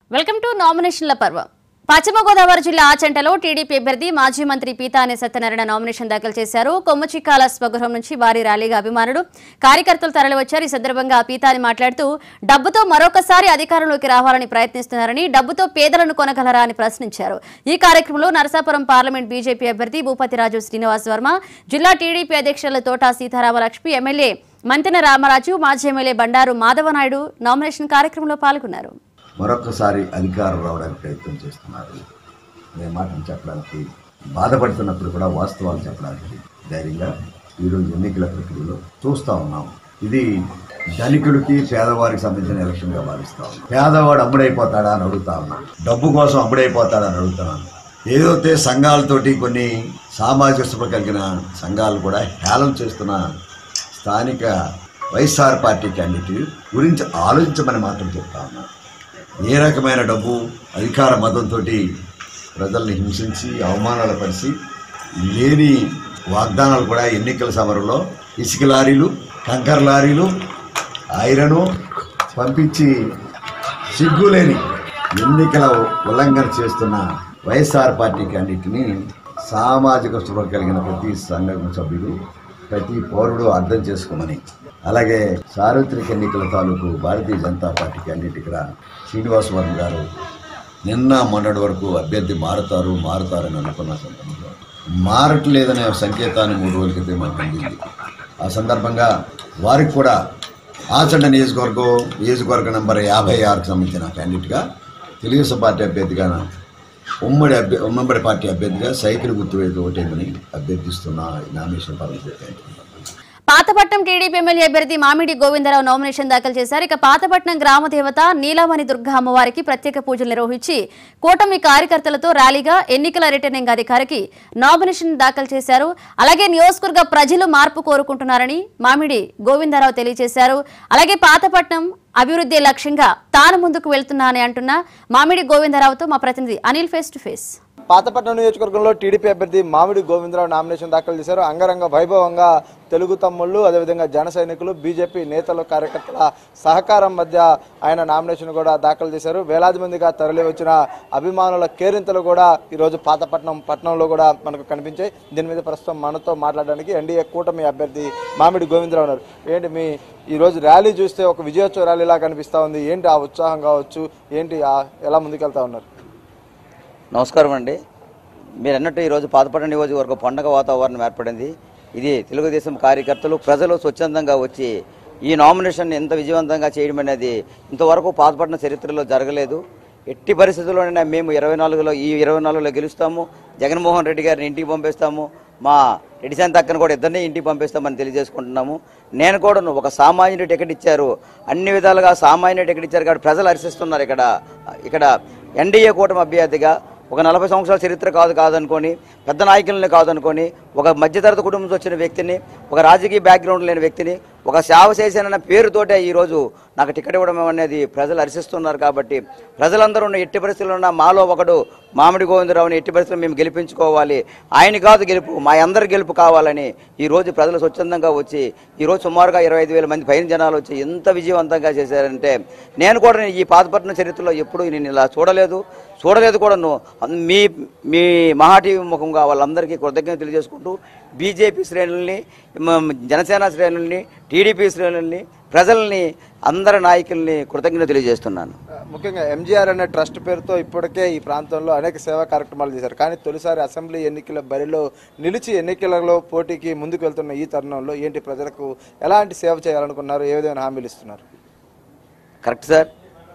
Welcome to నామినేషన్ల పర్వం పశ్చిమ గోదావరి జిల్లా ఆచంటలో టీడీపీ అభ్యర్థి మాజీ మంత్రి పీతాని సత్యనారాయణ నామినేషన్ దాఖలు చేశారు కొమ్మచిక్కాల స్వగృహం నుంచి భారీ ర్యాలీగా అభిమానులు కార్యకర్తలు తరలివచ్చారు ఈ సందర్భంగా పీతాని మాట్లాడుతూ డబ్బుతో మరొకసారి అధికారంలోకి రావాలని ప్రయత్నిస్తున్నారని డబ్బుతో పేదలను కొనగలరా అని ప్రశ్నించారు ఈ కార్యక్రమంలో నరసాపురం పార్లమెంట్ బీజేపీ అభ్యర్థి భూపతిరాజు శ్రీనివాస్ వర్మ జిల్లా టీడీపీ అధ్యక్షుల తోటా సీతారామలక్ష్మి ఎమ్మెల్యే మంతెన రామరాజు మాజీ ఎమ్మెల్యే బండారు మాధవనాయుడు నామినేషన్ కార్యక్రమంలో పాల్గొన్నారు మరొకసారి అధికారం రావడానికి ప్రయత్నం చేస్తున్నారు అనే మాటలు చెప్పడానికి బాధపడుతున్నప్పుడు కూడా వాస్తవాలు చెప్పడానికి ధైర్యంగా ఈరోజు ఎన్నికల ప్రక్రియలో చూస్తూ ఉన్నాం ఇది ధనికుడికి పేదవారికి సంబంధించిన ఎలక్షన్గా భావిస్తా ఉన్నాం పేదవాడు అమ్ముడైపోతాడా అని అడుగుతా ఉన్నా డబ్బు కోసం అమ్ముడైపోతాడా అని అడుగుతున్నాను ఏదైతే సంఘాలతోటి కొన్ని సామాజిక స్పృహ కలిగిన సంఘాలు కూడా హేళన చేస్తున్న స్థానిక వైఎస్ఆర్ పార్టీ క్యాండిడేట్ గురించి ఆలోచించమని మాత్రం చెప్తా ఉన్నాను ఏ రకమైన డబ్బు అధికార మతంతో ప్రజల్ని హింసించి అవమానాలు పరిచి లేని వాగ్దానాలు కూడా ఎన్నికల సమరంలో ఇసుక లారీలు కంకర్ లారీలు ఐరను పంపించి సిగ్గులేని ఎన్నికల ఉల్లంఘన చేస్తున్న వైఎస్ఆర్ పార్టీ క్యాండిడేట్ని సామాజిక స్పృహ కలిగిన ప్రతి సంఘం సభ్యుడు ప్రతి పౌరుడు అర్థం చేసుకోమని అలాగే సార్వత్రిక ఎన్నికల తాలూకు భారతీయ జనతా పార్టీ క్యాండిడేట్ ఇక్కడ శ్రీనివాస్ వర్మ గారు నిన్న మొన్నటి వరకు అభ్యర్థి మారుతారు మారుతారని అనుకున్న సందర్భంలో మారట్లేదనే సంకేతాన్ని మూడు రోజుల క్రితం మాకు అందింది ఆ సందర్భంగా వారికి కూడా ఆచండ నియోజకవర్గం నియోజకవర్గ నెంబర్ యాభై ఆరుకు సంబంధించిన క్యాండిడేట్గా తెలుగుదేశం పార్టీ అభ్యర్థిగా ఉమ్మడి అభ్య ఉమ్మడి పార్టీ అభ్యర్థిగా సైకిల్ గుర్తు వేసి ఓటేమని అభ్యర్థిస్తున్న ఈ నామినేషన్ పదవి పెట్టాను పాతపట్నం టీడీపీ ఎమ్మెల్యే అభ్యర్థి మామిడి గోవిందరావు నామినేషన్ దాఖలు చేశారు ఇక పాతపట్నం గ్రామ దేవత నీలమణి దుర్గా అమ్మవారికి ప్రత్యేక పూజలు నిర్వహించి కూటమి కార్యకర్తలతో ర్యాలీగా ఎన్నికల రిటర్నింగ్ అధికారికి నామినేషన్ దాఖలు చేశారు అలాగే నియోజకవర్గ ప్రజలు మార్పు కోరుకుంటున్నారని మామిడి గోవిందరావు తెలియజేశారు అలాగే పాతపట్నం అభివృద్ధి లక్ష్యంగా తాను ముందుకు వెళ్తున్నా అని అంటున్న మామిడి గోవిందరావుతో మా ప్రతినిధి Anil face to face Pathapatnam నియోజకవర్గంలో టీడీపీ అభ్యర్థి మామిడి గోవిందరావు నామినేషన్ దాఖలు చేశారు అంగరంగ వైభవంగా తెలుగు తమ్ముళ్ళు అదేవిధంగా జన సైనికులు బీజేపీ నేతలు కార్యకర్తల సహకారం మధ్య ఆయన నామినేషన్ కూడా దాఖలు చేశారు వేలాది మందిగా తరలి వచ్చిన అభిమానుల కేరింతలు కూడా ఈరోజు పాతపట్నం పట్టణంలో కూడా మనకు కనిపించాయి దీని మీద ప్రస్తుతం మనతో మాట్లాడడానికి ఎన్డీఏ కూటమి అభ్యర్థి మామిడి గోవిందరావు ఉన్నారు ఏంటి మీ ఈరోజు ర్యాలీ చూస్తే ఒక విజయోత్సవ ర్యాలీలా కనిపిస్తా ఉంది ఏంటి ఆ ఉత్సాహం కావచ్చు ఏంటి ఆ- ఎలా ముందుకెళ్తా ఉన్నారు నమస్కారం అండి మీరు అన్నట్టు ఈరోజు పాతపట్నం నియోజకవర్గ పండగ వాతావరణం ఏర్పడింది ఇది తెలుగుదేశం కార్యకర్తలు ప్రజలు స్వచ్ఛందంగా వచ్చి ఈ నామినేషన్ ఎంత విజయవంతంగా చేయడం అనేది ఇంతవరకు పాతపట్నం చరిత్రలో జరగలేదు ఎట్టి పరిస్థితుల్లోనైనా మేము ఇరవై నాలుగులో ఈ ఇరవై నాలుగులో గెలుస్తాము జగన్మోహన్ రెడ్డి గారిని ఇంటికి పంపిస్తాము మా రెడ్డిశాంత్ అక్కను కూడా ఇద్దరిని ఇంటికి పంపిస్తామని తెలియజేసుకుంటున్నాము నేను కూడా ఒక సామాన్యుడి టికెట్ ఇచ్చారు అన్ని విధాలుగా సామాన్యుడి టికెట్ ఇచ్చారు కాబట్టి ప్రజలు హర్షిస్తున్నారు ఇక్కడ ఇక్కడ ఎన్డీఏ కూటమి అభ్యర్థిగా ఒక నలభై సంవత్సరాల చరిత్ర కాదు కాదనుకొని పెద్ద నాయకులని కాదనుకొని ఒక మధ్యతరగతి కుటుంబం నుంచి వచ్చిన వ్యక్తిని ఒక రాజకీయ బ్యాక్గ్రౌండ్ లేని వ్యక్తిని ఒక సేవ చేశానన్న పేరుతోటే ఈరోజు నాకు టికెట్ ఇవ్వడం అనేది ప్రజలు హర్షిస్తున్నారు కాబట్టి ప్రజలందరూ ఉన్న ఎట్టి పరిస్థితుల్లో ఉన్న మాలో ఒకడు మామిడి గోవిందరావుని ఎట్టి పరిస్థితుల్లో మేము గెలిపించుకోవాలి ఆయన కాదు గెలుపు మా అందరి గెలుపు కావాలని ఈ రోజు ప్రజలు స్వచ్ఛందంగా వచ్చి ఈ రోజు సుమారుగా ఇరవై ఐదు వేల మంది పైన జనాలు వచ్చి ఎంత విజయవంతంగా చేశారంటే నేను కూడా ఈ పాతపట్నం చరిత్రలో ఎప్పుడూ నేను ఇలా చూడలేదు చూడలేదు కూడాను మీ మీ మహాటీవీ ముఖంగా వాళ్ళందరికీ కృతజ్ఞత తెలియజేసుకుంటూ బీజేపీ శ్రేణుల్ని మ- జనసేన శ్రేణుల్ని టీడీపీ శ్రేణుల్ని ప్రజల్ని అందరి నాయకుల్ని కృతజ్ఞత తెలియజేస్తున్నాను ముఖ్యంగా ఎంజీఆర్ అనే ట్రస్ట్ పేరుతో ఇప్పటికే ఈ ప్రాంతంలో అనేక సేవా కార్యక్రమాలు చేశారు కానీ తొలిసారి అసెంబ్లీ ఎన్నికల బరిలో నిలిచి ఎన్నికలలో పోటీకి ముందుకు వెళ్తున్న ఈ తరుణంలో ఏంటి ప్రజలకు ఎలాంటి సేవ చేయాలనుకున్నారు ఏ విధమైన హామీలు ఇస్తున్నారు కరెక్ట్ సార్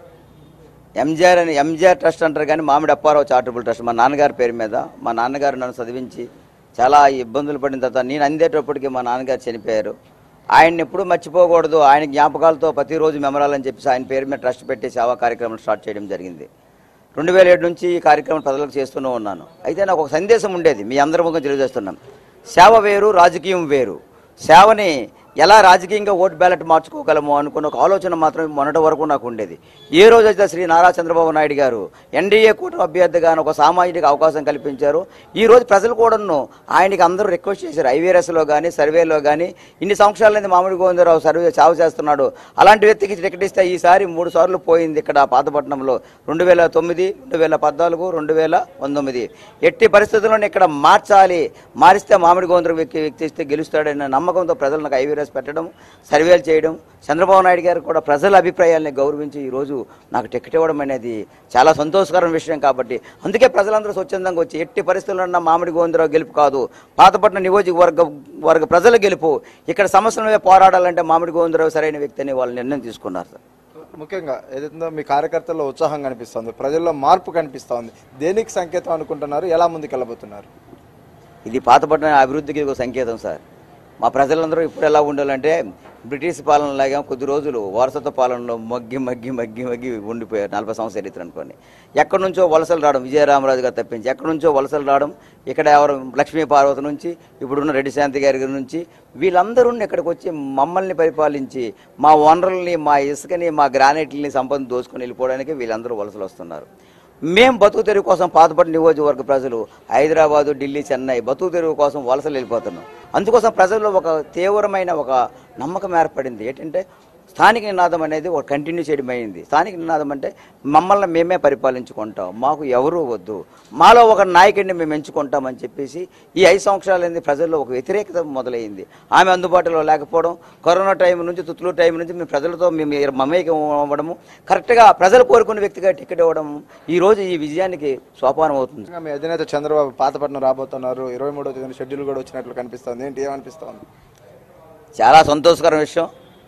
ఎంజిఆర్ అని ఎంజిఆర్ ట్రస్ట్ అంటారు కానీ మామిడి అప్పారావు చారిటబుల్ ట్రస్ట్ మా నాన్నగారి పేరు మీద మా నాన్నగారు నన్ను చదివించి చాలా ఇబ్బందులు పడిన తర్వాత నేను అందేటప్పటికి మా నాన్నగారు చనిపోయారు ఆయన్ని ఎప్పుడూ మర్చిపోకూడదు ఆయన జ్ఞాపకాలతో ప్రతిరోజు మెమరాలని చెప్పేసి ఆయన పేరు మీద ట్రస్ట్ పెట్టి సేవా కార్యక్రమం స్టార్ట్ చేయడం జరిగింది రెండు వేల ఏడు నుంచి ఈ కార్యక్రమం ప్రజలకు చేస్తూనే ఉన్నాను అయితే నాకు ఒక సందేశం ఉండేది మీ అందరి ముఖం తెలియజేస్తున్నాం సేవ వేరు రాజకీయం వేరు సేవని ఎలా రాజకీయంగా ఓట్ బ్యాలెట్ మార్చుకోగలము అనుకున్న ఒక ఆలోచన మాత్రం మొన్నటి వరకు నాకు ఉండేది ఏ రోజైతే శ్రీ నారా చంద్రబాబు నాయుడు గారు ఎన్డీఏ కూటమి అభ్యర్థిగా ఒక సామాజిక అవకాశం కల్పించారు ఈ రోజు ప్రజలు కూడాను ఆయనకి అందరూ రిక్వెస్ట్ చేశారు ఐవీఆర్ఎస్లో కానీ సర్వేలో కానీ ఇన్ని సంవత్సరాల నుంచి మామిడి గోవిందరావు సర్వే చావు చేస్తున్నాడు అలాంటి వ్యక్తికి టికెట్ ఇస్తే ఈసారి మూడు సార్లు పోయింది ఇక్కడ పాతపట్నంలో రెండు వేల తొమ్మిది రెండు వేల పద్నాలుగు రెండు వేల పంతొమ్మిది ఎట్టి పరిస్థితుల్లోనే ఇక్కడ మార్చాలి మారిస్తే మామిడి గోవిందరావు వ్యక్తి వ్యక్తి ఇస్తే గెలుస్తాడన్న నమ్మకంతో ప్రజలు నాకు ఐవీఆర్ఎస్ పెట్టడం సర్వేలు చేయడం చంద్రబాబు నాయుడు గారు కూడా ప్రజల అభిప్రాయాల్ని గౌరవించి ఈరోజు నాకు టికెట్ ఇవ్వడం అనేది చాలా సంతోషకరమైన విషయం కాబట్టి అందుకే ప్రజలందరూ స్వచ్ఛందంగా వచ్చి ఎట్టి పరిస్థితుల్లో ఉన్న మామిడి గోవిందరావు గెలుపు కాదు పాతపట్నం నియోజకవర్గ వర్గ ప్రజల గెలుపు ఇక్కడ సమస్యల మీద పోరాడాలంటే మామిడి గోవిందరావు సరైన వ్యక్తి అని వాళ్ళు నిర్ణయం తీసుకున్నారు సార్ ముఖ్యంగా ఏదైతుందో మీ కార్యకర్తల్లో ఉత్సాహం కనిపిస్తుంది ప్రజల్లో మార్పు కనిపిస్తోంది దేనికి సంకేతం అనుకుంటున్నారు ఎలా ముందుకెళ్ళబోతున్నారు ఇది పాతపట్నం అభివృద్ధికి ఒక సంకేతం సార్ మా ప్రజలందరూ ఇప్పుడు ఎలా ఉండాలంటే బ్రిటిష్ పాలనలాగా కొద్ది రోజులు వారసత్వ పాలనలో మగ్గి మగ్గి మగ్గి మగ్గి ఉండిపోయారు నలభై సంవత్సరాల చరిత్ర అనుకోండి ఎక్కడి నుంచో వలసలు రావడం విజయరామరాజు గారు తప్పించి ఎక్కడి నుంచో వలసలు రావడం ఇక్కడ ఎవరు లక్ష్మీ పార్వతి నుంచి ఇప్పుడున్న రెడ్డి శాంతి గారి నుంచి వీళ్ళందరూ ఇక్కడికి వచ్చి మమ్మల్ని పరిపాలించి మా వనరుల్ని మా ఇసుకని మా గ్రానైట్లని సంపద దోచుకొని వెళ్ళిపోవడానికి వీళ్ళందరూ వలసలు వస్తున్నారు మేం బతుకు తెరువు కోసం పాతపట్టు నియోజకవర్గ ప్రజలు హైదరాబాదు ఢిల్లీ చెన్నై బతుకు తెరువు కోసం వలసలు వెళ్ళిపోతున్నాం అందుకోసం ప్రజల్లో ఒక తీవ్రమైన ఒక నమ్మకం ఏర్పడింది ఏంటంటే స్థానిక నినాదం అనేది ఒక కంటిన్యూ చేయడం అయింది స్థానిక నినాదం అంటే మమ్మల్ని మేమే పరిపాలించుకుంటాం మాకు ఎవరూ వద్దు మాలో ఒక నాయకుడిని మేము ఎంచుకుంటామని చెప్పేసి ఈ ఐదు సంవత్సరాలైంది ప్రజల్లో ఒక వ్యతిరేకత మొదలైంది ఆమె అందుబాటులో లేకపోవడం కరోనా టైం నుంచి తుత్తులు టైం నుంచి మేము ప్రజలతో మేము మమేకం అవ్వడము కరెక్ట్గా ప్రజలు కోరుకున్న వ్యక్తిగా టికెట్ ఇవ్వడం ఈ రోజు ఈ విజయానికి సోపానం అవుతుంది ముఖ్యంగా మీ అధినేత చంద్రబాబు పాతపట్నం రాబోతున్నారు ఇరవై మూడో తేదీన షెడ్యూల్ కూడా వచ్చినట్లు కనిపిస్తోంది ఏంటి ఏమనిపిస్తోంది చాలా సంతోషకర విషయం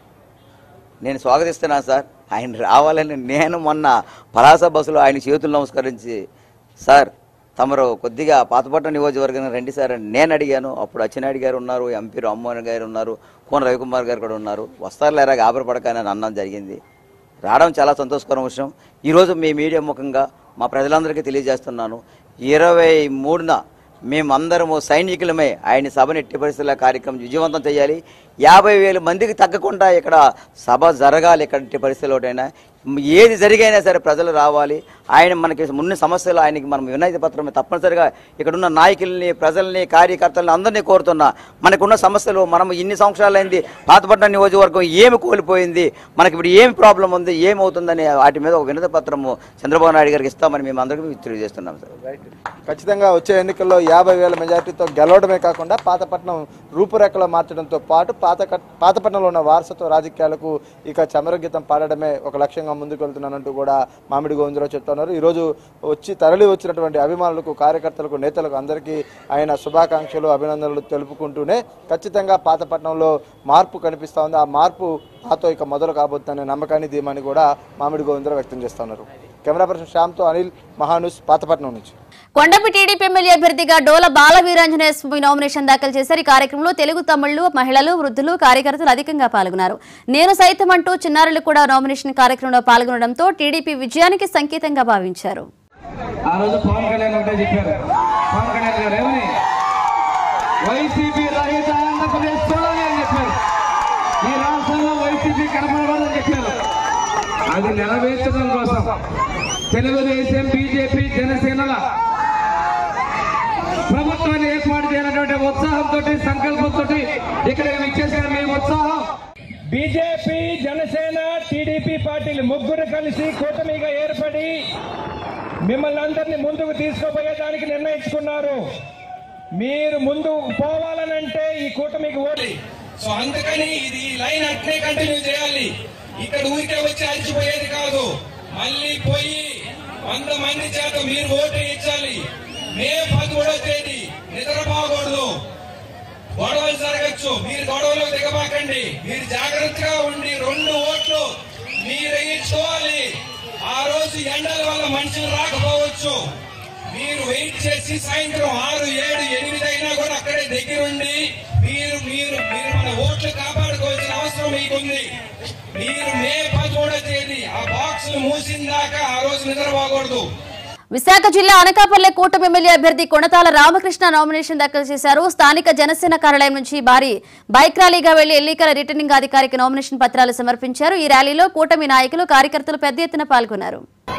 నేను స్వాగతిస్తున్నాను సార్ ఆయన రావాలని నేను మొన్న పలాస బస్సులో ఆయన చేతులు నమస్కరించి సార్ తమరు కొద్దిగా పాతపట్నం నియోజకవర్గం రండి సార్ అని నేను అడిగాను అప్పుడు అచ్చినాయుడు గారు ఉన్నారు ఎంపీ రామ్మోహన్ గారు ఉన్నారు కోన రవికుమార్ గారు కూడా ఉన్నారు వస్తారు లేరా గాబరపడకని అని అనడం జరిగింది రావడం చాలా సంతోషకరం విషయం ఈరోజు మీ మీడియా ముఖంగా మా ప్రజలందరికీ తెలియజేస్తున్నాను ఇరవై మూడున మేమందరము సైనికులమే ఆయన సభను ఎట్టి పరిస్థితుల కార్యక్రమం విజయవంతం చేయాలి యాభై వేల మందికి తగ్గకుండా ఇక్కడ సభ జరగాలి ఇక్కడ ఎట్టి పరిస్థితుల్లోనైనా ఏది జరిగైనా సరే ప్రజలు రావాలి ఆయన మనకి ఉన్న సమస్యలు ఆయనకి మనం వినతి పత్రం తప్పనిసరిగా ఇక్కడున్న నాయకుల్ని ప్రజల్ని కార్యకర్తల్ని అందరినీ కోరుతున్నా మనకున్న సమస్యలు మనం ఇన్ని సంవత్సరాలైంది పాతపట్నం నియోజకవర్గం ఏమి కోల్పోయింది మనకి ఇప్పుడు ఏమి ప్రాబ్లం ఉంది ఏమవుతుందని వాటి మీద ఒక వినతి పత్రము చంద్రబాబు నాయుడు గారికి ఇస్తామని మేము అందరికీ తెలియజేస్తున్నాం సార్ రైట్ ఖచ్చితంగా వచ్చే ఎన్నికల్లో యాభై వేల మెజార్టీతో గెలవడమే కాకుండా పాతపట్నం రూపురేఖలు మార్చడంతో పాటు పాత పాతపట్నంలో ఉన్న వారసత్వ రాజకీయాలకు ఇక చమరగీతం పాడడమే ఒక లక్ష్యంగా ముందుకు వెళ్తున్నానంటూ కూడా మామిడి గోవిందరావు చెప్తున్నారు ఈరోజు వచ్చి తరలి వచ్చినటువంటి అభిమానులకు కార్యకర్తలకు నేతలకు అందరికీ ఆయన శుభాకాంక్షలు అభినందనలు తెలుపుకుంటూనే ఖచ్చితంగా పాతపట్నంలో మార్పు కనిపిస్తూ ఉంది ఆ మార్పు నాతో ఇక మొదలు కాబోతుందనే నమ్మకాన్ని ధీమాని కూడా మామిడి గోవిందరావు వ్యక్తం చేస్తున్నారు కెమెరా పర్సన్ శ్యామ్తో అనిల్ మహానుస్ పాతపట్నం నుంచి కొండపి టీడీపీ ఎమ్మెల్యే అభ్యర్థిగా డోల బాల వీరాంజనేయ స్వామి నామినేషన్ దాఖలు చేశారు ఈ కార్యక్రమంలో తెలుగు తమిళ్లు మహిళలు వృద్ధులు కార్యకర్తలు అధికంగా పాల్గొన్నారు నేను సైతం అంటూ చిన్నారులు కూడా నామినేషన్ కార్యక్రమంలో పాల్గొనడంతో టీడీపీ విజయానికి సంకేతంగా భావించారు ఆ రోజు పవన్ కళ్యాణ్ ఒకటే చెప్పారు పవన్ కళ్యాణ్ గారు ఏమని వైసీపీ రహిత ఆంధ్రప్రదేశ్ చూడాలి అని చెప్పారు ఈ రాష్ట్రంలో వైసీపీ కనపడదని చెప్పారు అది నెరవేర్చడం కోసం తెలుగుదేశం బీజేపీ జనసేనల ప్రభుత్వాన్ని ఏర్పాటు చేయనటువంటి ఉత్సాహంతో సంకల్పంతో ఇక్కడికి విచ్చేసిన మీ ఉత్సాహం బీజేపీ జనసేన టీడీపీ పార్టీలు ముగ్గురు కలిసి కూటమిగా ఏర్పడి మిమ్మల్ని అందరినీ ముందుకు తీసుకుపోయేదానికి నిర్ణయించుకున్నారు మీరు ముందు పోవాలనంటే ఈ కూటమికి ఓడి సో అందుకని ఇది ఈ లైన్ అట్నే కంటిన్యూ చేయాలి ఇక్కడ ఊరికే వచ్చి అరిచిపోయేది కాదు మళ్ళీ పోయి వంద మంది చేత మీరు ఓటు ఇచ్చాలి మే పదమూడో తేదీ నిద్రపోకూడదు గొడవలు జరగచ్చు మీరు గొడవలు దిగబాకండి మీరు జాగ్రత్తగా ఉండి రెండు ఓట్లు మీరు వేయించుకోవాలి ఆ రోజు ఎండల వల్ల మనుషులు రాకపోవచ్చు మీరు వెయిట్ చేసి సాయంత్రం ఆరు ఏడు ఎనిమిది అయినా కూడా అక్కడే దగ్గరుండి మీరు మీరు మీరు మన ఓట్లు కాపాడుకోవాల్సిన అవసరం మీకుంది మీరు మే పదమూడో తేదీ ఆ బాక్స్ మూసిన దాకా ఆ రోజు నిద్రపోకూడదు విశాఖ జిల్లా అనకాపల్లె కూటమి ఎమ్మెల్యే అభ్యర్థి కొణతాల రామకృష్ణ నామినేషన్ దాఖలు చేశారు స్థానిక జనసేన కార్యాలయం నుంచి భారీ బైక్ ర్యాలీగా వెళ్లి ఎన్నికల రిటర్నింగ్ అధికారికి నామినేషన్ పత్రాలు సమర్పించారు ఈ ర్యాలీలో కూటమి నాయకులు కార్యకర్తలు పెద్ద ఎత్తున పాల్గొన్నారు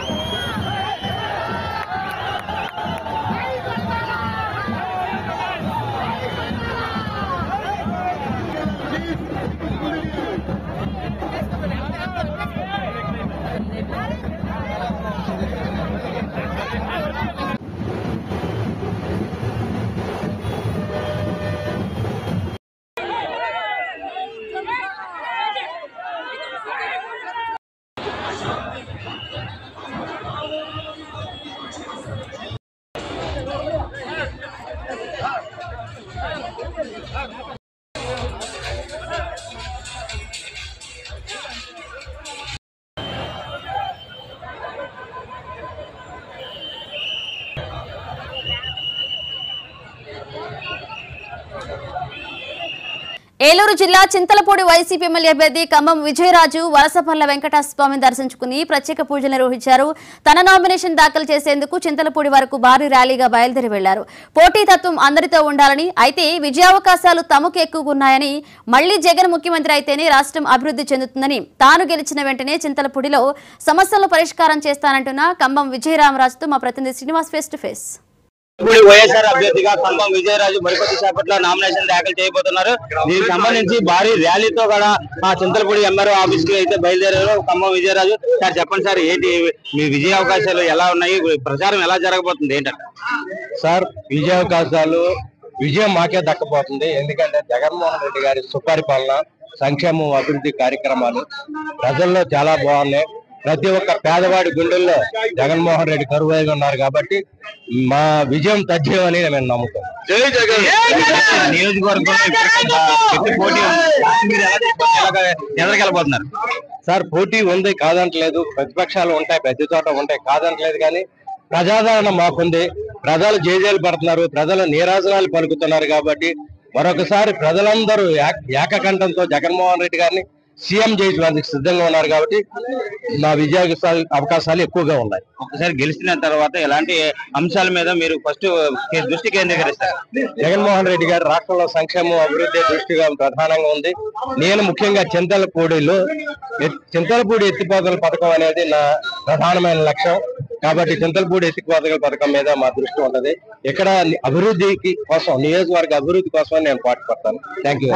ఏలూరు జిల్లా చింతలపూడి వైసీపీ ఎమ్మెల్యే అభ్యర్థి ఖమ్మం విజయరాజు వలసపల్ల వెంకటస్వామిని దర్శించుకుని ప్రత్యేక పూజలు నిర్వహించారు తన నామినేషన్ దాఖలు చేసేందుకు చింతలపూడి వరకు భారీ ర్యాలీగా బయలుదేరి వెళ్లారు పోటీతత్వం అందరితో ఉండాలని అయితే విజయావకాశాలు తమకు ఎక్కువగా ఉన్నాయని మళ్లీ జగన్ ముఖ్యమంత్రి అయితేనే రాష్ట్రం అభివృద్ధి చెందుతుందని తాను గెలిచిన వెంటనే చింతలపూడిలో సమస్యలను పరిష్కారం చేస్తానంటున్న ఖమ్మం విజయరామరాజుతో మా ప్రతినిధి శ్రీనివాస్ ఫేస్ టు ఫేస్ ఇప్పుడు వైఎస్ఆర్ అభ్యర్థిగా ఖమ్మం విజయరాజు మరికొద్ది సేపట్లో నామినేషన్ దాఖలు చేయబోతున్నారు దీనికి సంబంధించి భారీ ర్యాలీతో కూడా మా చింతలపూడి ఎంఆర్ఓ ఆఫీస్ కి అయితే బయలుదేరారు ఖమ్మం విజయరాజు సార్ చెప్పండి సార్ ఏంటి మీ విజయ అవకాశాలు ఎలా ఉన్నాయి ప్రచారం ఎలా జరగబోతుంది ఏంటంటే సార్ విజయావకాశాలు విజయం మాకే దక్కబోతుంది ఎందుకంటే జగన్మోహన్ రెడ్డి గారి సుపరిపాలన సంక్షేమం అభివృద్ధి కార్యక్రమాలు ప్రజల్లో చాలా బాగున్నాయి ప్రతి ఒక్క పేదవాడి గుండెల్లో జగన్మోహన్ రెడ్డి కరువైగా ఉన్నారు కాబట్టి మా విజయం తథ్యం అని మేము నమ్ముతాం నియోజకవర్గంలో ఇప్పుడు గట్టి పోటీ ఉంది. మీరు ఎలా చెప్ప- ఎలాగ- ఎదరికెళ్ళబోతున్నారు సార్ పోటీ ఉంది కాదంటలేదు ప్రతిపక్షాలు ఉంటాయి ప్రతి చోట ఉంటాయి కాదంటలేదు కానీ ప్రజాదరణ మాకుంది ప్రజలు జేజేలు పడుతున్నారు ప్రజలు నీరాజనాలు పలుకుతున్నారు కాబట్టి మరొకసారి ప్రజలందరూ ఏక- ఏకకంఠంతో జగన్మోహన్ రెడ్డి గారిని సీఎం చేయడానికి సిద్ధంగా ఉన్నారు కాబట్టి మా విజయ అవకాశాలు ఎక్కువగా ఉన్నాయి ఒకసారి గెలిచిన తర్వాత ఎలాంటి అంశాల మీద మీరు ఫస్ట్ దృష్టి కేంద్రీకరిస్తారు జగన్మోహన్ రెడ్డి గారు రాష్ట్రంలో సంక్షేమం అభివృద్ధి దృష్టిగా ప్రధానంగా ఉంది నేను ముఖ్యంగా చింతలపూడిలో ఎత్- చింతలపూడి ఎత్తిపోతల పథకం అనేది నా ప్రధానమైన లక్ష్యం కాబట్టి చింతలపూడి ఎత్తిపోతల పథకం మీద మా దృష్టి ఉంటది ఇక్కడ అభివృద్ధికి కోసం నియోజకవర్గ అభివృద్ధి కోసం నేను పాటుపడతాను థ్యాంక్ యూ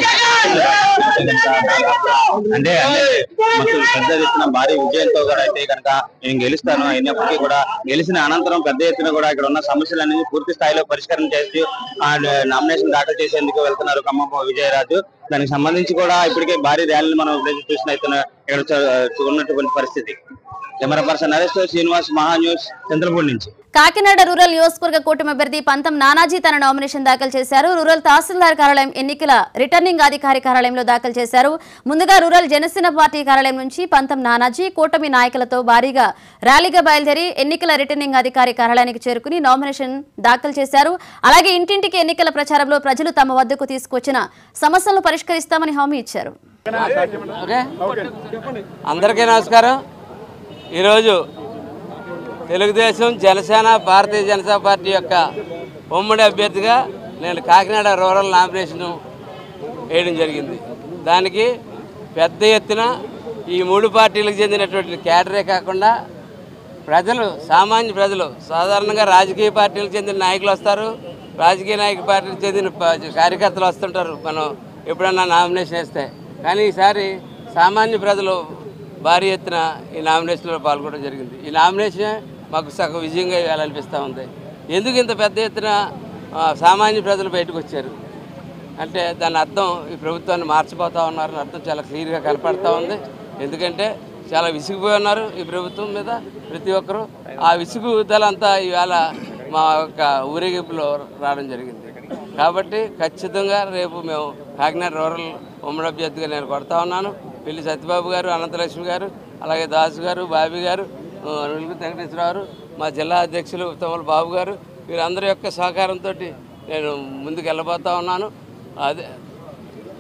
అంటే అంటే మొత్తం పెద్ద ఎత్తున భారీ విజయంతో కూడా అయితే కనుక నేను గెలుస్తాను అయినప్పటికీ కూడా గెలిచిన అనంతరం పెద్ద ఎత్తున కూడా ఇక్కడ ఉన్న సమస్యలన్నీ పూర్తి స్థాయిలో పరిష్కారం చేసి ఆ నామినేషన్ దాఖలు చేసేందుకు వెళ్తున్నారు ఖమ్మం విజయరాజు దానికి సంబంధించి కూడా ఇప్పటికే భారీ ర్యాలీలు మనం ఇప్పుడైతే చూసినైతే ఇక్కడ చూ- ఉన్నటువంటి పరిస్థితి కెమెరా పర్సన్ నరేష్ తో శ్రీనివాస్ మహా న్యూస్ చంద్రపూడి నుంచి కాకినాడ రూరల్ నియోజకవర్గ కూటమి అభ్యర్థి పంతం నానాజీ తన నామినేషన్ దాఖలు చేశారు రూరల్ తహసీల్దార్ కార్యాలయం ఎన్నికల రిటర్నింగ్ అధికారి కార్యాలయంలో దాఖలు చేశారు ముందుగా రూరల్ జనసేన పార్టీ కార్యాలయం నుంచి పంతం నానాజీ కూటమి నాయకులతో భారీగా ర్యాలీగా బయలుదేరి ఎన్నికల రిటర్నింగ్ అధికారి కార్యాలయానికి చేరుకుని నామినేషన్ దాఖలు చేశారు అలాగే ఇంటింటికి ఎన్నికల ప్రచారంలో ప్రజలు తమ వద్దకు తీసుకొచ్చిన సమస్యలను పరిష్కరిస్తామని హామీ ఇచ్చారు ఓకే అందరికీ నమస్కారం ఈరోజు తెలుగుదేశం జనసేన భారతీయ జనతా పార్టీ యొక్క ఉమ్మడి అభ్యర్థిగా నేను కాకినాడ రూరల్ నామినేషన్ వేయడం జరిగింది దానికి పెద్ద ఎత్తున ఈ మూడు పార్టీలకు చెందినటువంటి క్యాడరే కాకుండా ప్రజలు సామాన్య ప్రజలు సాధారణంగా రాజకీయ పార్టీలకు చెందిన నాయకులు వస్తారు రాజకీయ నాయక పార్టీలకు చెందిన ప- కార్యకర్తలు వస్తుంటారు మనం ఎప్పుడన్నా నామినేషన్ వేస్తే కానీ ఈసారి సామాన్య ప్రజలు భారీ ఎత్తున ఈ నామినేషన్లో పాల్గొనడం జరిగింది ఈ నామినేషన్ మాకు సగ విజయంగా ఇవాళ అనిపిస్తూ ఉంది ఎందుకు ఇంత పెద్ద ఎత్తున ఆ, సామాన్య ప్రజలు బయటకు వచ్చారు అంటే దాని అర్థం ఈ ప్రభుత్వాన్ని మార్చిపోతా ఉన్నారని అర్థం చాలా క్లియర్గా కనపడతా ఉంది ఎందుకంటే చాలా విసిగిపోయి ఉన్నారు ఈ ప్రభుత్వం మీద ప్రతి ఒక్కరూ ఆ విసుగుదలంతా ఇవాళ మా యొక్క ఊరేగింపులో రావడం జరిగింది కాబట్టి ఖచ్చితంగా రేపు మేము కాకినాడ రూరల్ ఉమ్మడి అభ్యర్థిగా నేను కొడతా ఉన్నాను పెళ్లి సత్యబాబు గారు అనంతలక్ష్మి గారు అలాగే దాసు గారు బాబీ గారు ఆ, వెలుగు వెంకటేశ్వరరావు గారు, మా జిల్లా అధ్యక్షులు తమల బాబు గారు వీరందరి యొక్క సహకారంతో నేను ముందుకు వెళ్ళబోతా ఉన్నాను అదే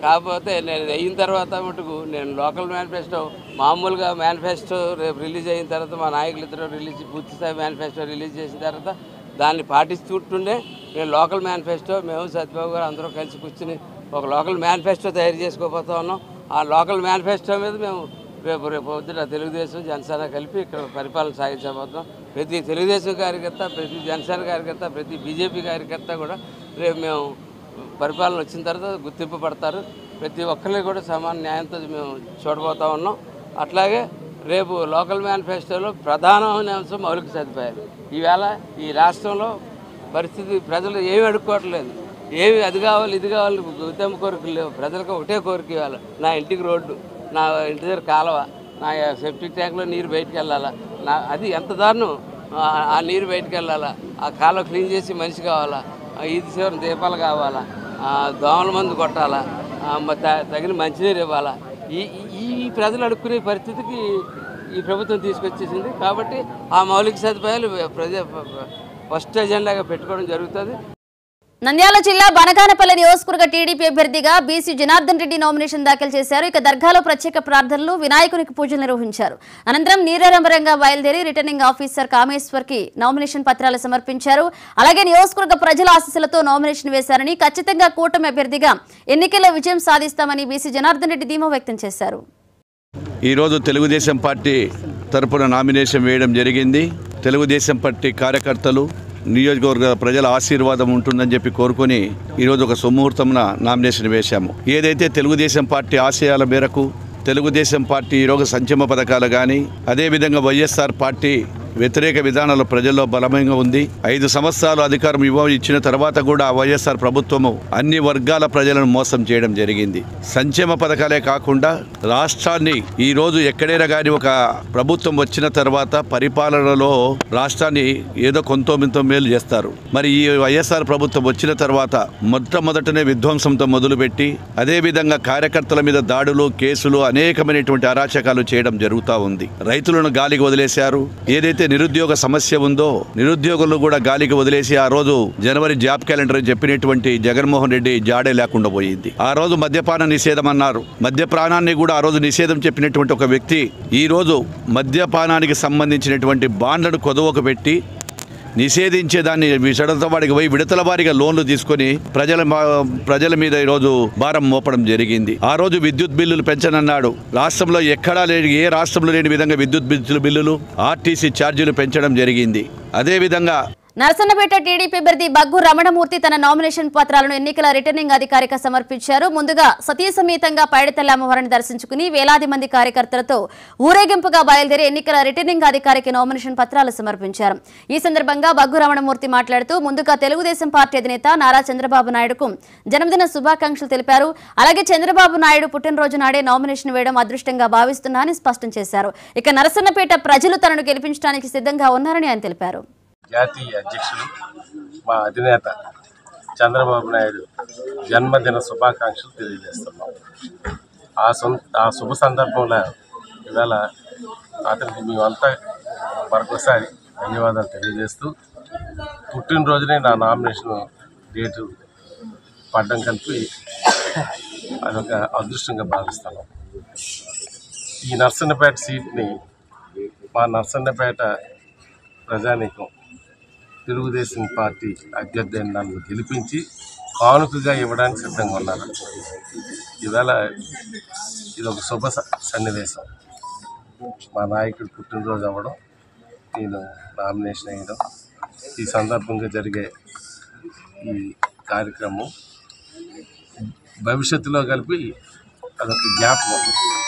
కాకపోతే నేను అయిన తర్వాత మటుకు నేను లోకల్ మేనిఫెస్టో మామూలుగా మేనిఫెస్టో రేపు రిలీజ్ అయిన తర్వాత మా నాయకులు ఇద్దరు రిలీజ్ పూర్తి స్థాయి మేనిఫెస్టో రిలీజ్ చేసిన తర్వాత దాన్ని పాటిస్తుంటుండే నేను లోకల్ మేనిఫెస్టో మేము సత్యబాబు గారు అందరూ కలిసి కూర్చుని ఒక లోకల్ మేనిఫెస్టో తయారు చేసుకోబోతా ఉన్నాం ఆ లోకల్ మేనిఫెస్టో మీద మేము రేపు రేపు పొద్దున తెలుగుదేశం జనసేన కలిపి ఇక్కడ పరిపాలన సాగించబోతున్నాం ప్రతి తెలుగుదేశం కార్యకర్త ప్రతి జనసేన కార్యకర్త ప్రతి బీజేపీ కార్యకర్త కూడా రేపు మేము పరిపాలన వచ్చిన తర్వాత గుర్తింపు పడతారు ప్రతి ఒక్కరిని కూడా సమాన న్యాయంతో మేము చూడబోతా ఉన్నాం అట్లాగే రేపు లోకల్ మేనిఫెస్టోలో ప్రధానమైన అంశం మౌలిక సదుపాయాలు ఈవేళ ఈ రాష్ట్రంలో పరిస్థితి ప్రజలు ఏమి అడుక్కోవట్లేదు ఏమి అది కావాలి ఇది కావాలి గౌతమ కోరికలు లేవు ప్రజలకు ఒకటే కోరిక ఇవ్వాలి నా ఇంటికి రోడ్డు నా ఇంటి దగ్గర కాలువ నా సెప్టిక్ ట్యాంక్లో నీరు బయటికి వెళ్ళాలా నా అది ఎంత దారుణం ఆ- ఆ నీరు బయటికి వెళ్ళాలా ఆ కాలువ క్లీన్ చేసి మనిషి కావాలా ఆ ఈది చివరి దీపాలు కావాలా ఆ దోమల మందు కొట్టాలా ఆ మ- త- తగిన మంచినీరు ఇవ్వాలా ఈ ఈ ఈ ప్రజలు అడుక్కునే పరిస్థితికి ఈ ప్రభుత్వం తీసుకొచ్చేసింది కాబట్టి ఆ మౌలిక సదుపాయాలు ప్రజ ఫస్ట్ ఎజెండాగా పెట్టుకోవడం జరుగుతుంది నంద్యాల జిల్లా బనగానపల్లి నియోజకవర్గ టీడీపీ అభ్యర్థిగా బీసీ జనార్దన్ రెడ్డి నామినేషన్ దాఖలు చేశారు ఇక దర్గాలో ప్రత్యేక ప్రార్థనలు వినాయకునికి పూజలు నిర్వహించారు అనంతరం నీరారంభరంగా బయలుదేరి రిటర్నింగ్ ఆఫీసర్ కామేశ్వర్ కి నామినేషన్ పత్రాలు సమర్పించారు అలాగే నియోజకవర్గ ప్రజల ఆశీస్సులతో నామినేషన్ వేశారని ఖచ్చితంగా కూటమి అభ్యర్థిగా ఎన్నికల్లో విజయం సాధిస్తామని బీసీ జనార్దన్ రెడ్డి ధీమా వ్యక్తం చేశారు ఈరోజు తెలుగుదేశం పార్టీ తరపున నామినేషన్ వేయడం జరిగింది తెలుగుదేశం పార్టీ కార్యకర్తలు నియోజకవర్గ ప్రజల ఆశీర్వాదం ఉంటుందని చెప్పి కోరుకొని ఈరోజు ఒక సుముహూర్తంన నామినేషన్ వేశాము ఏదైతే తెలుగుదేశం పార్టీ ఆశయాల మేరకు తెలుగుదేశం పార్టీ ఈరోజు సంక్షేమ పథకాలు కానీ అదేవిధంగా వైఎస్ఆర్ పార్టీ వ్యతిరేక విధానాలు ప్రజల్లో బలమైన ఉంది ఐదు సంవత్సరాలు అధికారం ఇవ్వ ఇచ్చిన తర్వాత కూడా వైఎస్ఆర్ ప్రభుత్వము అన్ని వర్గాల ప్రజలను మోసం చేయడం జరిగింది సంక్షేమ పథకాలే కాకుండా రాష్ట్రాన్ని ఈ రోజు ఎక్కడైనా కానీ ఒక ప్రభుత్వం వచ్చిన తర్వాత పరిపాలనలో రాష్ట్రాన్ని ఏదో కొంత మింతో మేలు చేస్తారు మరి ఈ వైఎస్ఆర్ ప్రభుత్వం వచ్చిన తర్వాత మొట్టమొదటనే విధ్వంసంతో మొదలుపెట్టి అదేవిధంగా కార్యకర్తల మీద దాడులు కేసులు అనేకమైనటువంటి అరాచకాలు చేయడం జరుగుతూ ఉంది రైతులను గాలికి వదిలేశారు ఏదైతే నిరుద్యోగ సమస్య ఉందో నిరుద్యోగులను కూడా గాలికి వదిలేసి ఆ రోజు జనవరి జాబ్ క్యాలెండర్ అని చెప్పినటువంటి జగన్మోహన్ రెడ్డి జాడే లేకుండా పోయింది ఆ రోజు మద్యపాన నిషేధం అన్నారు మద్యపానాన్ని కూడా ఆ రోజు నిషేధం చెప్పినటువంటి ఒక వ్యక్తి ఈ రోజు మద్యపానానికి సంబంధించినటువంటి బాండ్లను కొదవకు పెట్టి నిషేధించే దాన్ని విడత వాడికి పోయి విడతల వారిగా లోన్లు తీసుకొని ప్రజల మా- ప్రజల మీద ఈరోజు భారం మోపడం జరిగింది ఆ రోజు విద్యుత్ బిల్లులు పెంచనన్నాడు రాష్ట్రంలో ఎక్కడా లేని ఏ రాష్ట్రంలో లేని విధంగా విద్యుత్ బిల్లులు బిల్లులు ఆర్టీసీ ఛార్జీలు పెంచడం జరిగింది అదేవిధంగా నరసన్నపేట టీడీపీ అభ్యర్థి బగ్గు రమణమూర్తి తన నామినేషన్ పత్రాలను ఎన్నికల రిటర్నింగ్ అధికారికి సమర్పించారు ముందుగా సతీ సమేతంగా పైడితల్లి అమ్మవారిని దర్శించుకుని వేలాది మంది కార్యకర్తలతో ఊరేగింపుగా బయలుదేరి ఎన్నికల రిటర్నింగ్ అధికారికి నామినేషన్ పత్రాలు సమర్పించారు ఈ సందర్భంగా బగ్గు రమణమూర్తి మాట్లాడుతూ ముందుగా తెలుగుదేశం పార్టీ అధినేత నారా చంద్రబాబు నాయుడుకు జన్మదిన శుభాకాంక్షలు తెలిపారు అలాగే చంద్రబాబు నాయుడు పుట్టినరోజు నాడే నామినేషన్ వేయడం అదృష్టంగా భావిస్తున్నా అని స్పష్టం చేశారు ఇక నరసన్నపేట ప్రజలు తనను గెలిపించడానికి సిద్ధంగా ఉన్నారని ఆయన తెలిపారు జాతీయ అధ్యక్షులు మా అధినేత చంద్రబాబు నాయుడు జన్మదిన శుభాకాంక్షలు తెలియజేస్తున్నాం ఆ సొంత ఆ శుభ సందర్భంలో ఇవాళ అతనికి మేమంతా మరొకసారి ధన్యవాదాలు తెలియజేస్తూ పుట్టినరోజునే నా నామినేషన్ డేటు పడ్డం కలిపి అదొక అదృష్టంగా భావిస్తాను ఈ నర్సన్నపేట సీట్ని మా నర్సన్నపేట ప్రజానీకం తెలుగుదేశం పార్టీ అభ్యర్థి అయిన నన్ను గెలిపించి కానుకగా ఇవ్వడానికి సిద్ధంగా ఉన్నారు ఈవేళ ఇది ఒక శుభ స- సన్నివేశం మా నాయకుడు పుట్టినరోజు అవ్వడం నేను నామినేషన్ వేయడం ఈ సందర్భంగా జరిగే ఈ కార్యక్రమం భవిష్యత్తులో కలిపి అదొక జ్ఞాపకం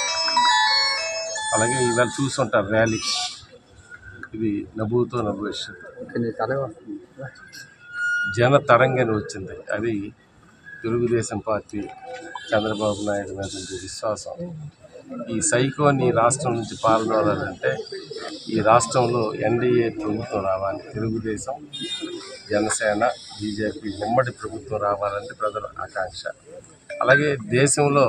అలాగే ఇవాళ చూస్తుంటారు ర్యాలీ ఇది నవ్వుతో నవ్వు జన తరంగని వచ్చింది అది తెలుగుదేశం పార్టీ చంద్రబాబు నాయుడు మీద ఉండే విశ్వాసం ఈ సైకోని రాష్ట్రం నుంచి పాల్గొనాలంటే ఈ రాష్ట్రంలో ఎన్డీఏ ప్రభుత్వం రావాలి తెలుగుదేశం జనసేన బీజేపీ ఉమ్మడి ప్రభుత్వం రావాలంటే ప్రజల ఆకాంక్ష అలాగే దేశంలో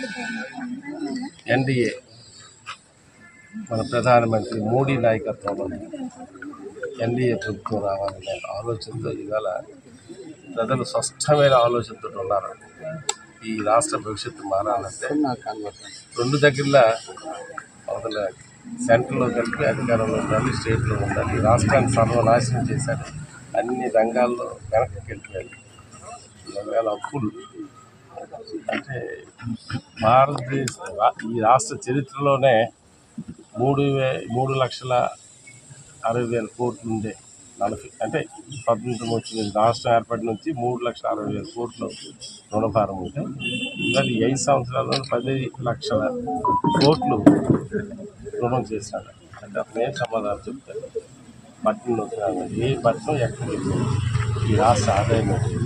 ఎన్డీఏ మన ప్రధానమంత్రి మోడీ నాయకత్వంలో ఎన్డీఏ ప్రభుత్వం రావాలనే ఆలోచనతో ఇవాళ ప్రజలు స్పష్టమైన ఆలోచనతో ఉన్నారు ఈ రాష్ట్ర భవిష్యత్తు మారాలంటే రెండు దగ్గరలో అవతల సెంట్రల్లో కలిపి అధికారంలో ఉండాలి స్టేట్లో ఉండాలి ఈ రాష్ట్రాన్ని సర్వనాశనం చేశారు అన్ని రంగాల్లో వెనక్కి వెళ్ళిపోయారు రంగాల అప్పులు అంటే భారతదేశ రా- ఈ రాష్ట్ర చరిత్రలోనే మూడు వే మూడు లక్షల అరవై వేల కోట్లు ఉండే నలభై అంటే స్వతంత్రం వచ్చిన రాష్ట్రం ఏర్పడిన నుంచి మూడు లక్షల అరవై వేల కోట్లు రుణభారం ఉంటే ఇవాళ ఈ ఐదు సంవత్సరాల్లో పది లక్షల కోట్లు రుణం చేశాడు అంటే అతను ఏం సమాధానం చెప్తారు పట్టణం వచ్చిన ఏ పట్టణం ఎక్కడ లేదు. ఈ రాష్ట్ర ఆదాయం వచ్చింది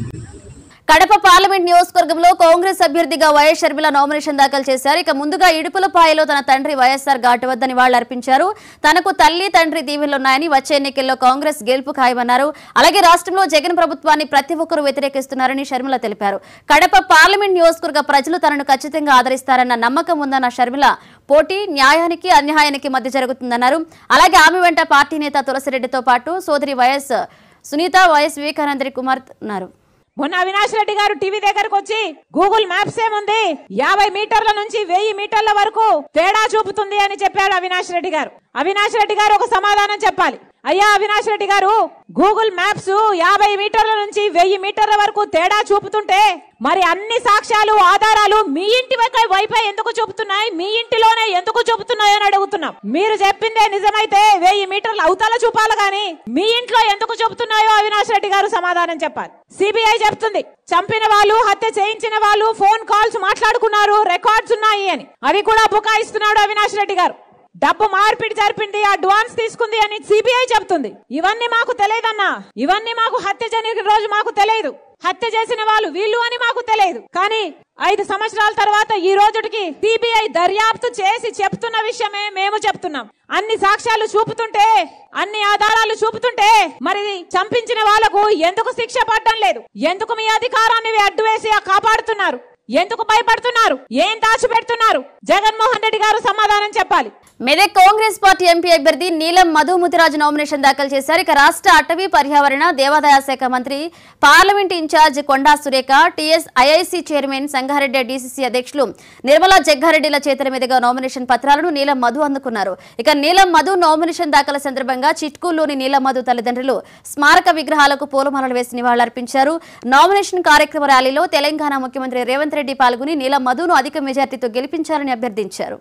కడప పార్లమెంట్ నియోజకవర్గంలో కాంగ్రెస్ అభ్యర్థిగా వైఎస్ షర్మిల నామినేషన్ దాఖలు చేశారు ఇక ముందుగా ఇడుపులపాయలో తన తండ్రి వైఎస్ఆర్ ఘాటు వద్ద నివాళులర్పించారు తనకు తల్లి తండ్రి దీవెనలున్నాయని వచ్చే ఎన్నికల్లో కాంగ్రెస్ గెలుపు ఖాయమన్నారు అలాగే రాష్ట్రంలో జగన్ ప్రభుత్వాన్ని ప్రతి ఒక్కరూ వ్యతిరేకిస్తున్నారని షర్మిల తెలిపారు కడప పార్లమెంట్ నియోజకవర్గ ప్రజలు తనను ఖచ్చితంగా ఆదరిస్తారన్న నమ్మకం ఉందన్న షర్మిల పోటీ న్యాయానికి అన్యాయానికి మధ్య జరుగుతుందన్నారు అలాగే ఆమె వెంట పార్టీ నేత తులసిరెడ్డితో పాటు సోదరి వైఎస్ సునీత వైఎస్ వివేకానందరి కుమార్ ఉన్నారు మొన్న అవినాష్ రెడ్డి గారు టీవీ దగ్గరకు వచ్చి గూగుల్ మ్యాప్స్ ఏముంది యాభై మీటర్ల నుంచి వెయ్యి మీటర్ల వరకు తేడా చూపుతుంది అని చెప్పాడు అవినాష్ రెడ్డి గారు అవినాష్ రెడ్డి గారు ఒక సమాధానం చెప్పాలి అయ్యా అవినాష్ రెడ్డి గారు గూగుల్ మ్యాప్స్ యాభై మీటర్ల నుంచి వెయ్యి మీటర్ల వరకు తేడా చూపుతుంటే మరి అన్ని సాక్ష్యాలు ఆధారాలు మీ ఇంటి వైపు వైపే ఎందుకు చూపుతున్నాయి మీ ఇంటిలోనే ఎందుకు చూపుతున్నాయి అని అడుగుతున్నాం మీరు చెప్పిందే నిజమైతే వెయ్యి మీటర్ల అవతల చూపాలి గాని మీ ఇంట్లో ఎందుకు చూపుతున్నాయో అవినాష్ రెడ్డి గారు సమాధానం చెప్పాలి సిబిఐ చెప్తుంది చంపిన వాళ్ళు హత్య చేయించిన వాళ్ళు ఫోన్ కాల్స్ మాట్లాడుకున్నారు రికార్డ్స్ ఉన్నాయి అని అది కూడా బుకాయిస్తున్నాడు అవినాష్ రెడ్డి గారు డబ్బు మార్పిడి జరిపింది అడ్వాన్స్ తీసుకుంది అని సిబిఐ చెప్తుంది ఇవన్నీ మాకు తెలియదన్నా ఇవన్నీ మాకు హత్య జరిగిన రోజు మాకు తెలియదు హత్య చేసిన వాళ్ళు వీళ్ళు అని మాకు తెలియదు కానీ ఐదు సంవత్సరాల తర్వాత ఈ రోజుకి సిబిఐ దర్యాప్తు చేసి చెప్తున్న విషయమే మేము చెప్తున్నాం అన్ని సాక్ష్యాలు చూపుతుంటే అన్ని ఆధారాలు చూపుతుంటే మరి చంపించిన వాళ్లకు ఎందుకు శిక్ష పడడం లేదు ఎందుకు మీ అధికారాన్ని అడ్డు వేసి కాపాడుతున్నారు ఎందుకు భయపడుతున్నారు ఏం దాచిపెడుతున్నారు జగన్మోహన్ రెడ్డి గారు సమాధానం చెప్పాలి మెదక్ కాంగ్రెస్ పార్టీ ఎంపీ అభ్యర్థి నీలం మధు ముదిరాజు నామినేషన్ దాఖలు చేశారు ఇక రాష్ట్ర అటవీ పర్యావరణ దేవాదాయ శాఖ మంత్రి parliament in charge Konda Surekha TS IIC chairman Sangareddy DCC అధ్యక్షులు నిర్మలా జగ్గారెడ్డిల చేతుల మీదుగా నామినేషన్ పత్రాలను నీలం మధు అందుకున్నారు ఇక నీలం మధు నామినేషన్ దాఖల సందర్భంగా చిట్కూల్లోని నీలం మధు తల్లిదండ్రులు స్మారక విగ్రహాలకు పూలమాలలు వేసి నివాళులర్పించారు నామినేషన్ కార్యక్రమ ర్యాలీలో తెలంగాణ ముఖ్యమంత్రి రేవంత్ రెడ్డి పాల్గొని నీలం మధును అధిక మెజార్టీతో గెలిపించాలని అభ్యర్థించారు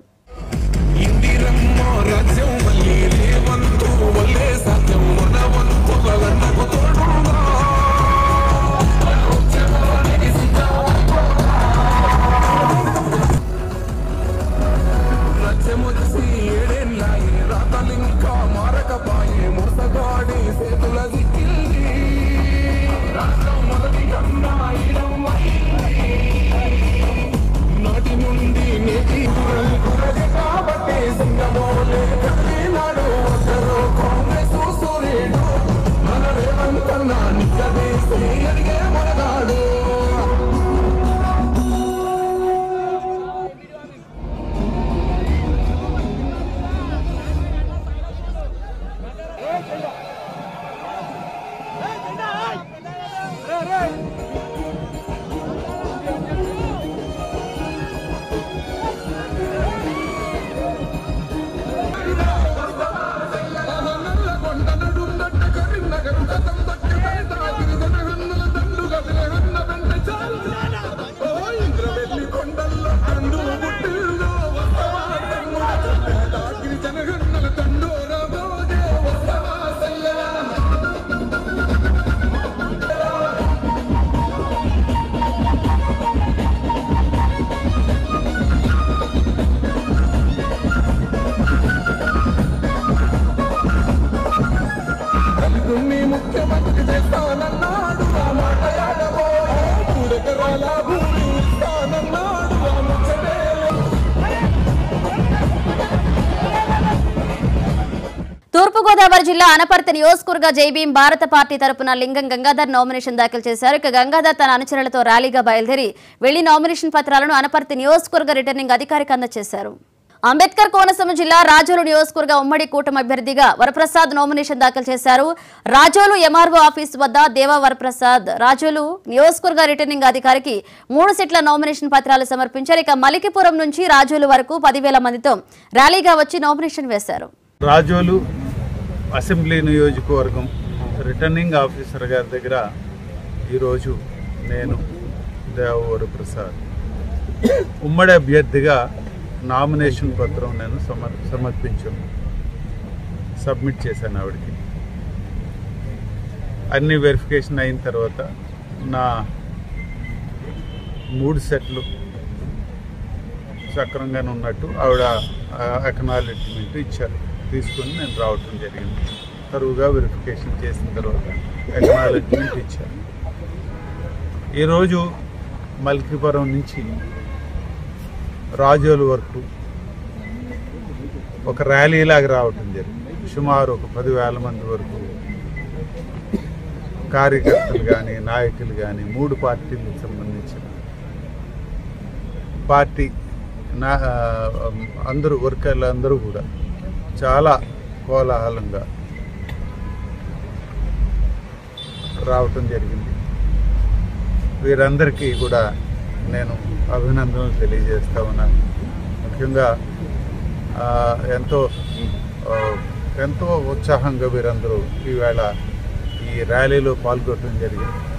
తూర్పుగోదావరి జిల్లా అనపర్తి నియోజకవర్గ జైభీం భారత పార్టీ తరపున లింగం గంగాధర్ నామినేషన్ దాఖలు చేశారు ఇక గంగాధర్ తన అనుచరులతో ర్యాలీగా బయలుదేరి వెళ్లి నామినేషన్ పత్రాలను అనపర్తి నియోజకవర్గ రిటర్నింగ్ అధికారికి అందజేశారు అంబేద్కర్ కోనసీమ జిల్లా రాజోలు నియోజకవర్గ ఉమ్మడి కూటమి అభ్యర్థిగా వరప్రసాద్ నామినేషన్ దాఖలు చేశారు రాజోలు ఎంఆర్ఓ ఆఫీస్ వద్ద దేవా వరప్రసాద్ రాజోలు నియోజకవర్గ రిటర్నింగ్ అధికారికి మూడు సెట్ల నామినేషన్ పత్రాలు సమర్పించారు ఇక మలికిపురం నుంచి రాజోలు వరకు పదివేల మందితో ర్యాలీగా వచ్చి నామినేషన్ వేశారు రాజోలు అసెంబ్లీ నియోజకవర్గం రిటర్నింగ్ ఆఫీసర్ గారి దగ్గర ఈరోజు నేను దేవవర ప్రసాద్ ఉమ్మడి అభ్యర్థిగా నామినేషన్ పత్రం నేను సమర్ సమర్పించాను సబ్మిట్ చేశాను ఆవిడకి అన్ని వెరిఫికేషన్ అయిన తర్వాత నా మూడు సెట్లు సక్రమంగానే ఉన్నట్టు ఆవిడ అక్నాలెడ్జ్మెంట్ ఇచ్చారు తీసుకుని నేను రావటం జరిగింది తరువుగా వెరిఫికేషన్ చేసిన తర్వాత అక్నాలెడ్జ్మెంట్ ఇచ్చారు ఈరోజు మల్కీపురం నుంచి రాజోలు వరకు ఒక ర్యాలీలాగా రావటం జరిగింది సుమారు ఒక పదివేల మంది వరకు కార్యకర్తలు కానీ నాయకులు కానీ మూడు పార్టీలకు సంబంధించిన పార్టీ నా అందరూ వర్కర్లు అందరూ కూడా చాలా కోలాహలంగా రావటం జరిగింది వీరందరికీ కూడా నేను అభినందనలు తెలియజేస్తా ఉన్నాను ముఖ్యంగా ఆ, ఎంతో ఆ, ఎంతో ఉత్సాహంగా వీరందరూ ఈవేళ ఈ ర్యాలీలో పాల్గొనడం జరిగింది